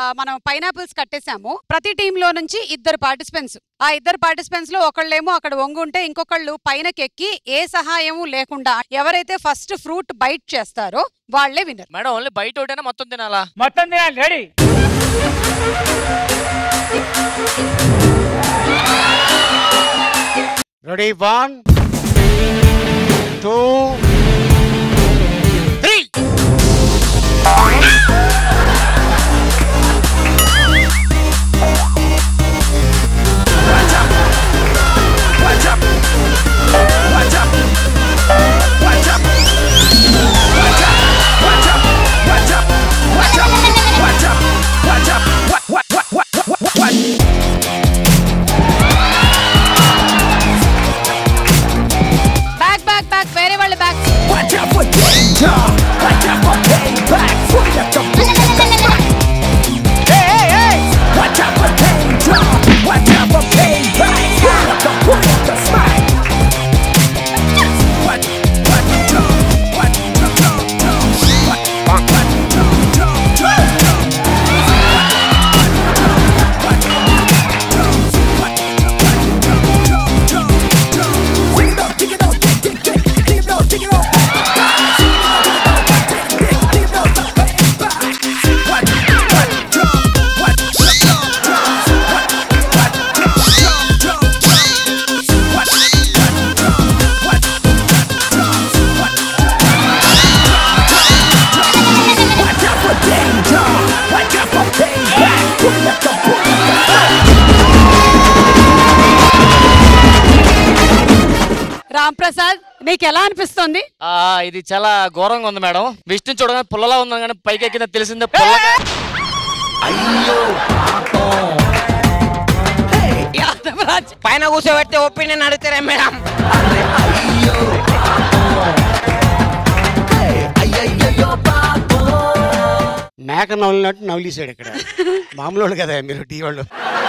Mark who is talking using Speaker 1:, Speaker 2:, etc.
Speaker 1: మనం పైనాపిల్స్ కట్టేశాము ప్రతి టీమ్ లో నుంచి ఇద్దరు పార్టిసిపెంట్స్ ఆ ఇద్దరు పార్టిసిపెంట్స్ లో ఒకళ్ళేమో అక్కడ వంగుంటే ఇంకొకళ్ళు పైనకి ఎక్కి ఏ సహాయము లేకుండా ఎవరైతే ఫస్ట్ ఫ్రూట్ బైట్ చేస్తారో వాళ్లే విన్నర్
Speaker 2: మేడం ఓన్లీ బయట ఒకటేనా మొత్తం తినాలా
Speaker 3: మొత్తం తినాలి ready
Speaker 4: ready one two three
Speaker 1: back back back వేరే వాళ్ళ బ్యాక్ రామ్ ప్రసాద్ నీకు ఎలా అనిపిస్తుంది
Speaker 2: ఆ, ఇది చాలా ఘోరంగా ఉంది మేడం విష్ణు చూడగానే పుల్లలా ఉంది కానీ పైకి ఎక్కిందో తెలిసిందే పుల్లగా
Speaker 1: యాదవరాజ్
Speaker 5: పైన కూర్చోబెడితే ఒపీనియన్ అడుగుతారా మేడం
Speaker 4: మేక నవ్లినట్టు నవ్లేసాడు ఇక్కడ మామూలు వాళ్ళు కదా మీరు టీ వాళ్ళు